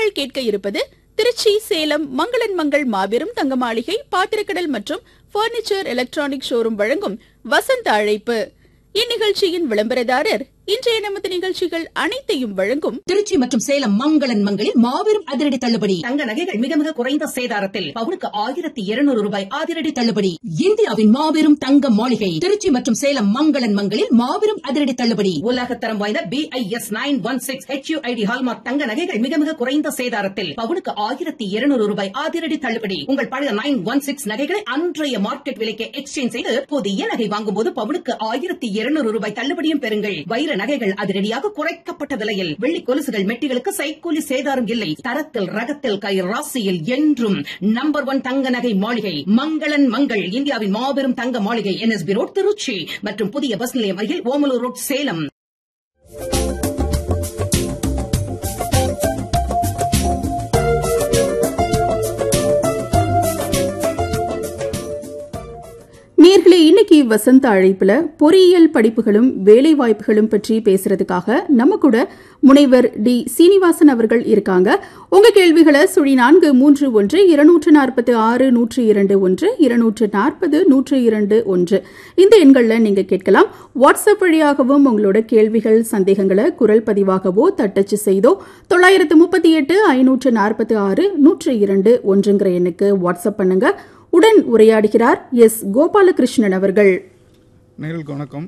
நேர்கள் கேட்க இருப்பது திருச்சி சேலம் மங்களன் மங்கள் மாபெரும் தங்க மாளிகை பாத்திரக்கடல் மற்றும் பர்னிச்சர் எலக்ட்ரானிக் ஷோரூம் வழங்கும் வசந்த அழைப்பு இந்நிகழ்ச்சியின் விளம்பரதாரர் இன்றைய நமது நிகழ்ச்சிகள் அனைத்தையும் வழங்கும் திருச்சி மற்றும் சேலம் மங்களன் மங்களில் மாபெரும் அதிரடி தள்ளுபடி தங்க நகைகள் மிக மிக குறைந்த சேதாரத்தில் பவுனுக்கு ஆயிரத்தி இருநூறு ரூபாய் அதிரடி தள்ளுபடி இந்தியாவின் மாபெரும் தங்க மாளிகை திருச்சி மற்றும் சேலம் மங்களன் மங்களில் மாபெரும் அதிரடி தள்ளுபடி உலகத்தரம் வாய்ந்த BIS nine one six HUID hallmark தங்க நகைகள் மிக மிக குறைந்த சேதாரத்தில் பவுனுக்கு ஆயிரத்தி இருநூறு ரூபாய் அதிரடி தள்ளுபடி உங்கள் பழைய நைன் ஒன் சிக்ஸ் நகைகளை அன்றைய மார்க்கெட் விலைக்கு எக்ஸ்சேஞ்ச் செய்து புதிய நகை வாங்கும் போது பவுனுக்கு ஆயிரத்தி இருநூறு ரூபாய் தள்ளுபடியும் பெறுங்கள் வைர நகைகள் அதிரடியாக குறைக்கப்பட்ட விலையில் வெள்ளி கொலுசுகள் மெட்டிகளுக்கு சைக்கூலி சேதாரம் இல்லை தரத்தில் ரகத்தில் கை ராசியில் என்றும் நம்பர் ஒன் தங்க நகை மாளிகை மங்களன் மங்கள் இந்தியாவின் மாபெரும் தங்க மாளிகை என்எஸ்பி ரோட் திருச்சி மற்றும் புதிய பஸ் நிலையம் அருகில் ஓமலூர் ரோட் சேலம் நேர்களே இன்னைக்கு வசந்த அழைப்புல பொறியியல் படிப்புகளும் வேலை வாய்ப்புகளும் பற்றி பேசுறதுக்காக நம்ம கூட முனைவர் டி சீனிவாசன் அவர்கள் இருக்காங்க உங்க கேள்விகளை சுழி நான்கு மூன்று ஒன்று இருநூற்று நாற்பத்தி ஆறு நூற்று இரண்டு ஒன்று இருநூற்று நாற்பது நூற்று இரண்டு ஒன்று இந்த எண்களில் நீங்க கேட்கலாம் வாட்ஸ்அப் வழியாகவும் உங்களோட கேள்விகள் சந்தேகங்களை குரல் பதிவாகவோ தட்டச்சு செய்தோ தொள்ளாயிரத்து முப்பத்தி எட்டு ஐநூற்று நாற்பத்தி ஆறு நூற்று இரண்டு ஒன்றுங்கிற எண்ணுக்கு வாட்ஸ்அப் பண்ணுங்க உடன் உரையாடுகிறார் எஸ் கோபாலகிருஷ்ணன் அவர்கள் நேர்களுக்கு வணக்கம்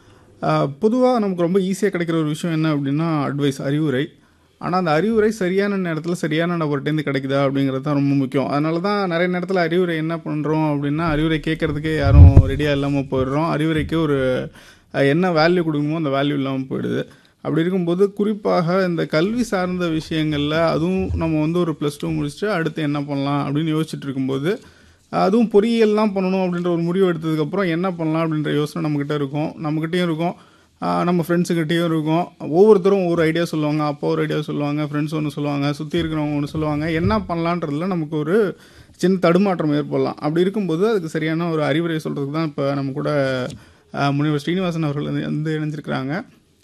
பொதுவாக நமக்கு ரொம்ப ஈஸியாக கிடைக்கிற ஒரு விஷயம் என்ன அப்படின்னா அட்வைஸ் அறிவுரை ஆனால் அந்த அறிவுரை சரியான நேரத்தில் சரியான நபர்கிட்டேருந்து கிடைக்குதா அப்படிங்கிறது தான் ரொம்ப முக்கியம் அதனால தான் நிறைய நேரத்தில் அறிவுரை என்ன பண்ணுறோம் அப்படின்னா அறிவுரை கேட்குறதுக்கே யாரும் ரெடியாக இல்லாமல் போயிடுறோம் அறிவுரைக்கு ஒரு அஹ், என்ன வேல்யூ கொடுக்கணுமோ அந்த வேல்யூ இல்லாமல் போயிடுது அப்படி இருக்கும்போது குறிப்பாக இந்த கல்வி சார்ந்த விஷயங்களில் அதுவும் நம்ம வந்து ஒரு ப்ளஸ் டூ முடிச்சுட்டு அடுத்து என்ன பண்ணலாம் அப்படின்னு யோசிச்சுட்டு இருக்கும்போது அதுவும் பொறியியல்லாம் பண்ணணும் அப்படின்ற ஒரு முடிவு எடுத்ததுக்கப்புறம் என்ன பண்ணலாம் அப்படின்ற யோசனை நம்மக்கிட்ட இருக்கும் நம்மக்கிட்டேயும் இருக்கும் ஆஹ் நம்ம ஃப்ரெண்ட்ஸுக்கிட்டேயும் இருக்கும் ஒவ்வொருத்தரும் ஒவ்வொரு ஐடியா சொல்லுவாங்க அப்பா ஒரு ஐடியா சொல்லுவாங்க ஃப்ரெண்ட்ஸ் ஒன்று சொல்லுவாங்க சுற்றி இருக்கிறவங்க ஒன்று சொல்லுவாங்க என்ன பண்ணலான்றதுல நமக்கு ஒரு சின்ன தடுமாற்றம் ஏற்படலாம் அப்படி இருக்கும்போது அதுக்கு சரியான ஒரு அறிவுரை சொல்கிறதுக்கு தான் இப்போ நம்ம கூட ஆஹ் முனைவர் ஸ்ரீனிவாசன் அவர்கள் வந்து- வந்து இணைஞ்சிருக்கிறாங்க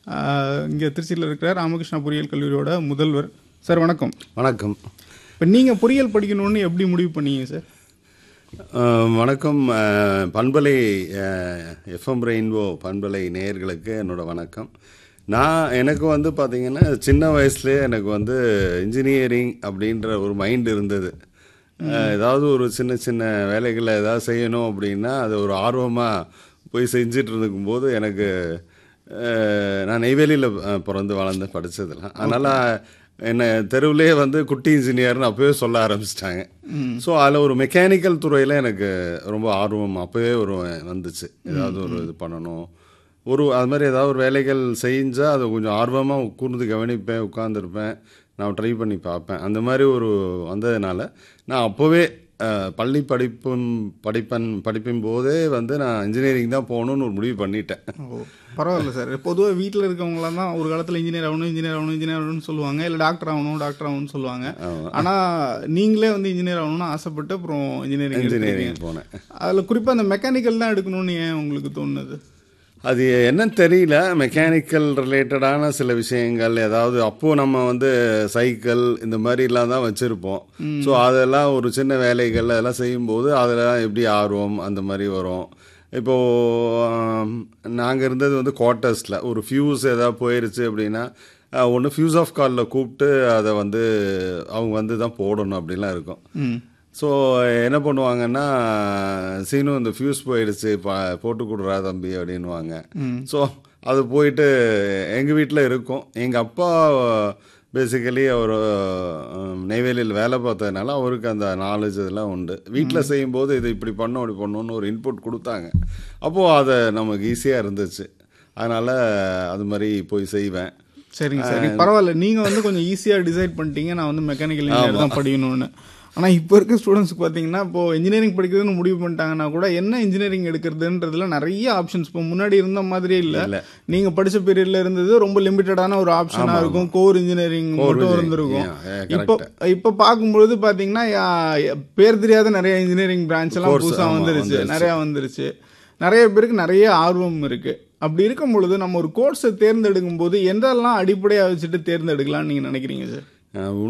இங்கே திருச்சியில் இருக்கிற ராமகிருஷ்ணா பொறியியல் கல்லூரியோட முதல்வர் சார் வணக்கம் வணக்கம் இப்போ நீங்கள் பொறியியல் படிக்கணும்னு எப்படி முடிவு பண்ணீங்க சார் அஹ், வணக்கம் அஹ், பண்பலை எஃப்எம் ரெயின்போ பண்பலை நேயர்களுக்கு என்னோட வணக்கம் நான் எனக்கு வந்து பார்த்தீங்கன்னா சின்ன வயசுலேயே எனக்கு வந்து இன்ஜினியரிங் அப்படின்ற ஒரு மைண்ட் இருந்தது அஹ், ஏதாவது ஒரு சின்ன சின்ன வேலைகளை ஏதாவது செய்யணும் அப்படின்னா அது ஒரு ஆர்வமாக போய் செஞ்சுட்டு இருக்கும்போது எனக்கு அஹ், நான் நெய்வேலியில் பிறந்து வளர்ந்து படித்ததெல்லாம் அதனால் என்னை தெருவிலே வந்து குட்டி இன்ஜினியர்னு அப்போவே சொல்ல ஆரம்பிச்சிட்டாங்க ஸோ அதில் ஒரு மெக்கானிக்கல் துறையில் எனக்கு ரொம்ப ஆர்வம் அப்போவே ஒரு வந்துச்சு ஏதாவது ஒரு இது பண்ணணும் ஒரு அது மாதிரி ஏதாவது ஒரு வேலைகள் செஞ்சால் அதை கொஞ்சம் ஆர்வமாக கூர்ந்து கவனிப்பேன் உட்காந்துருப்பேன் நான் ட்ரை பண்ணி பார்ப்பேன் அந்த மாதிரி ஒரு வந்ததுனால நான் அப்போவே அஹ், பள்ளி படிப்பும் படிப்பன் படிப்பின் போதே வந்து நான் இன்ஜினியரிங் தான் போகணுன்னு ஒரு முடிவு பண்ணிட்டேன் ஓ பரவாயில்ல சார் பொதுவாக வீட்டில் இருக்கவங்களாம் தான் ஒரு காலத்தில் இன்ஜினியர் ஆகணும் இன்ஜினியர் ஆகணும் இன்ஜினியர் ஆகணும்னு சொல்லுவாங்க இல்லை டாக்டர் ஆகணும் டாக்டர் ஆகணும்னு சொல்லுவாங்க ஆனால் நீங்களே வந்து இன்ஜினியர் ஆகணும்னு ஆசைப்பட்டு அப்புறம் இன்ஜினியரிங் இன்ஜினியரிங் போனேன் அதில் குறிப்பாக அந்த மெக்கானிக்கல் தான் எடுக்கணும்னு ஏன் உங்களுக்கு தோணுது அது என்னன்னு தெரியல மெக்கானிக்கல் ரிலேட்டடான சில விஷயங்கள் ஏதாவது அப்போ நம்ம வந்து சைக்கிள் இந்த மாதிரிலாம் தான் வச்சுருப்போம் ஸோ அதெல்லாம் ஒரு சின்ன வேலைகள் அதெல்லாம் செய்யும்போது அதெல்லாம் எப்படி ஆர்வம் அந்த மாதிரி வரும் இப்போது நாங்கள் இருந்தது வந்து குவார்ட்டர்ஸில் ஒரு ஃபியூஸ் ஏதாவது போயிருச்சு அப்படின்னா ஒன்று ஃபியூஸ் ஆஃப் காலில் கூப்பிட்டு அதை வந்து அவங்க வந்து தான் போடணும் அப்படிலாம் இருக்கும் ஸோ என்ன பண்ணுவாங்கன்னா சீனு இந்த ஃபியூஸ் போயிடுச்சு பா போட்டு கொடுறா தம்பி அப்படின்வாங்க ஸோ அது போயிட்டு எங்கள் வீட்டில் இருக்கும் எங்கள் அப்பா பேசிக்கலி அவர் நெய்வேலியில் வேலை பார்த்ததுனால அவருக்கு அந்த நாலேஜ் இதெல்லாம் உண்டு வீட்டில் செய்யும்போது இது இப்படி பண்ணணும் அப்படி பண்ணணும்னு ஒரு இன்புட் கொடுத்தாங்க அப்போது அதை நமக்கு ஈஸியாக இருந்துச்சு அதனால் அது மாதிரி போய் செய்வேன் சரிங்க சரி பரவாயில்ல நீங்கள் வந்து கொஞ்சம் ஈஸியாக டிசைட் பண்ணிட்டீங்க நான் வந்து மெக்கானிக்கல் இன்ஜினியர் தான் படிக்கணும்னு ஆனால் இப்போ இருக்க ஸ்டூடெண்ட்ஸ்க்கு பார்த்தீங்கன்னா இப்போ இன்ஜினியரிங் படிக்கிறதுன்னு முடிவு பண்ணிட்டாங்கன்னா கூட என்ன இன்ஜினியரிங் எடுக்கிறதுன்றதுல நிறைய ஆப்ஷன்ஸ் இப்போ முன்னாடி இருந்த மாதிரியே இல்லை இல்ல. நீங்கள் படிச்ச பீரியட்ல இருந்தது ரொம்ப லிமிட்டடான ஒரு ஆப்ஷனாக இருக்கும் கோர் இன்ஜினியரிங் மட்டும் engineering. இருந்திருக்கும் Yeah, yeah, இப்போ இப்போ பார்க்கும்பொழுது பார்த்தீங்கன்னா யா- பேர் தெரியாத நிறைய இன்ஜினியரிங் பிரான்ச் எல்லாம் Course, புதுசாக ஆமா, வந்துருச்சு வந்துருச்சு. நிறைய வந்துருச்சு நிறைய பேருக்கு நிறைய ஆர்வம் இருக்கு அப்படி இருக்கும் பொழுது நம்ம ஒரு கோர்ஸை தேர்ந்தெடுக்கும் போது எதெல்லாம் அடிப்படையாக வச்சுட்டு தேர்ந்தெடுக்கலாம்னு நீங்க நினைக்கிறீங்க சார் அஹ்